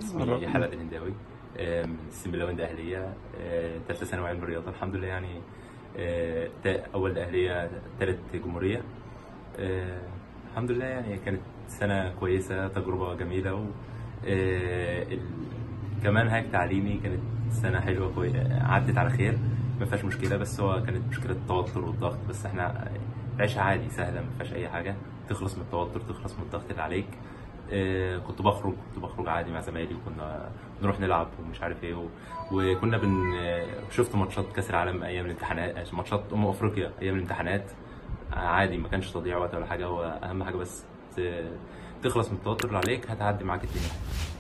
اسمي حلقة الهنداوي آه، من السنبلاوند أهلية آه، تالتة ثانوي علم الرياضة الحمد لله يعني آه، تا- أول أهلية تالت جمهورية آه، الحمد لله يعني كانت سنة كويسة تجربة جميلة و آه، ال- كمنهج تعليمي كانت سنة حلوة كوي... عدت على خير ما فيهاش مشكلة بس هو كانت مشكلة التوتر والضغط بس احنا عيشها عادي سهلة ما فيهاش أي حاجة تخلص من التوتر تخلص من الضغط اللي عليك آه، كنت بخرج كنت بخرج عادي مع زمايلي وكنا نروح نلعب ومش عارف ايه و... وكنا بن آه، شفت ماتشات كاس العالم ايام الامتحانات ماتشات امم افريقيا ايام الامتحانات عادي ما كانش تضييع وقت ولا حاجه هو اهم حاجه بس ت- تخلص من التوتر اللي عليك هتعدي معاك الدنيا